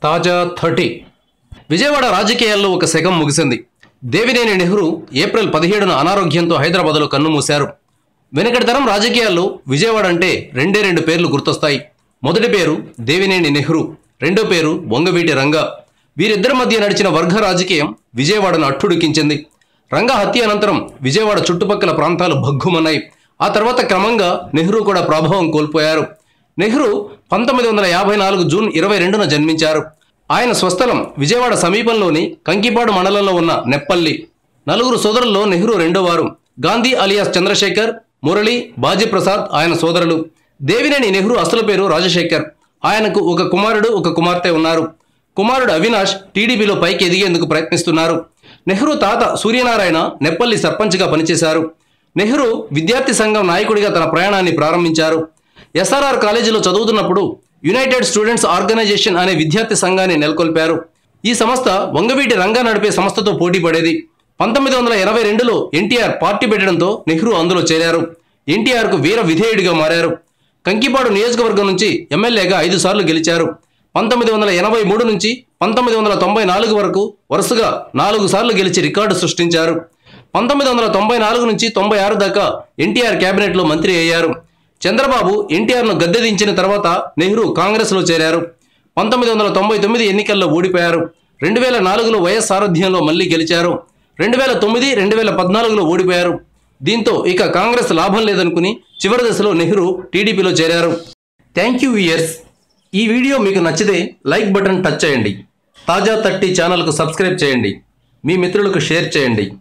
తాజా థర్టీ విజయవాడ రాజకీయాల్లో ఒక శకం ముగిసింది దేవినేని నెహ్రూ ఏప్రిల్ పదిహేడున అనారోగ్యంతో హైదరాబాద్లో కన్నుమూశారు వెనకటి తరం రాజకీయాల్లో విజయవాడ అంటే రెండే రెండు పేర్లు గుర్తొస్తాయి మొదటి పేరు దేవినేని నెహ్రూ రెండో పేరు వంగవీటి రంగా వీరిద్దరి మధ్య నడిచిన వర్గ రాజకీయం విజయవాడను అట్టుడికించింది రంగా హత్య అనంతరం విజయవాడ చుట్టుపక్కల ప్రాంతాలు భగ్గుమన్నాయి ఆ తర్వాత క్రమంగా నెహ్రూ కూడా ప్రభావం కోల్పోయారు నెహ్రూ పంతొమ్మిది వందల యాభై నాలుగు జూన్ ఇరవై రెండున జన్మించారు ఆయన స్వస్థలం విజయవాడ సమీపంలోని కంకిపాడు మండలంలో ఉన్న నెప్పల్లి నలుగురు సోదరుల్లో నెహ్రూ రెండోవారు గాంధీ అలియాస్ చంద్రశేఖర్ మురళి బాజీప్రసాద్ ఆయన సోదరులు దేవినేని నెహ్రూ అసలు పేరు రాజశేఖర్ ఆయనకు ఒక కుమారుడు ఒక కుమార్తె ఉన్నారు కుమారుడు అవినాష్ టీడీపీలో పైకి ఎదిగేందుకు ప్రయత్నిస్తున్నారు నెహ్రూ తాత సూర్యనారాయణ నెప్పల్లి సర్పంచ్గా పనిచేశారు నెహ్రూ విద్యార్థి సంఘం నాయకుడిగా తన ప్రయాణాన్ని ప్రారంభించారు ఎస్ఆర్ఆర్ కాలేజీలో చదువుతున్నప్పుడు యునైటెడ్ స్టూడెంట్స్ ఆర్గనైజేషన్ అనే విద్యార్థి సంఘాన్ని నెలకొల్పారు ఈ సంస్థ వంగవీటి రంగా నడిపే సంస్థతో పోటీ పడేది పంతొమ్మిది వందల ఎనభై రెండులో ఎన్టీఆర్ పార్టీ పెట్టడంతో నెహ్రూ అందులో చేరారు ఎన్టీఆర్కు వీర విధేయుడిగా మారారు కంకిపాడు నియోజకవర్గం నుంచి ఎమ్మెల్యేగా ఐదు సార్లు గెలిచారు పంతొమ్మిది వందల ఎనభై మూడు నుంచి పంతొమ్మిది వందల తొంభై నాలుగు వరకు వరుసగా నాలుగు సార్లు గెలిచి రికార్డు సృష్టించారు పంతొమ్మిది వందల తొంభై నాలుగు నుంచి తొంభై ఆరు దాకా ఎన్టీఆర్ కేబినెట్లో మంత్రి అయ్యారు చంద్రబాబు ఎన్టీఆర్ను గద్దెదించిన తర్వాత నెహ్రూ కాంగ్రెస్లో చేరారు పంతొమ్మిది వందల తొంభై తొమ్మిది ఎన్నికల్లో ఓడిపోయారు రెండు వేల నాలుగులో వైఎస్ సారథ్యంలో మళ్ళీ గెలిచారు రెండు వేల తొమ్మిది రెండు వేల పద్నాలుగులో ఓడిపోయారు దీంతో ఇక కాంగ్రెస్ లాభం లేదనుకుని చివరి దశలో నెహ్రూ టీడీపీలో చేరారు థ్యాంక్ యూ ఇయర్స్ ఈ వీడియో మీకు నచ్చితే లైక్ బటన్ టచ్ చేయండి తాజా థర్టీ ఛానల్కు సబ్స్క్రైబ్ చేయండి మీ మిత్రులకు షేర్ చేయండి